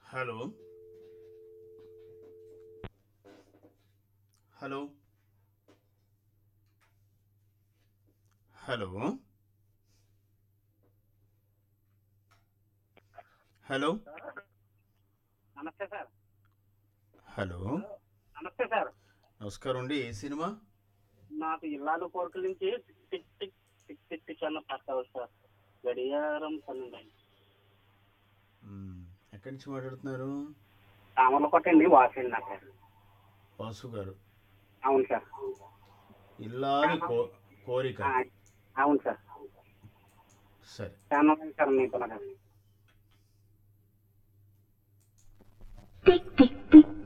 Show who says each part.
Speaker 1: Hello hello hello hello
Speaker 2: నమస్తే sir
Speaker 1: hello
Speaker 2: నమస్తే sir
Speaker 1: నమస్కారం అండి ఏ సినిమా
Speaker 2: నాకు ఇల్లాలు కోరికల నుంచి tick tick tick tick tick అన్న పాట కావాలి సార్ గడియారం పన్నెండు
Speaker 1: మ్మ్. ఎక్కడి నుంచి మాట్లాడుతున్నారు
Speaker 2: రామర్ల కొట్టండి వాసండి నా పేరు
Speaker 1: వాసు గారు
Speaker 2: అవును సార్
Speaker 1: ఇల్లాలి కో కోరిక
Speaker 2: ఆ, అవును సార్
Speaker 1: సరే
Speaker 2: చాలా ఉంది సార్ మీతో నాకు.
Speaker 3: Tick tick tick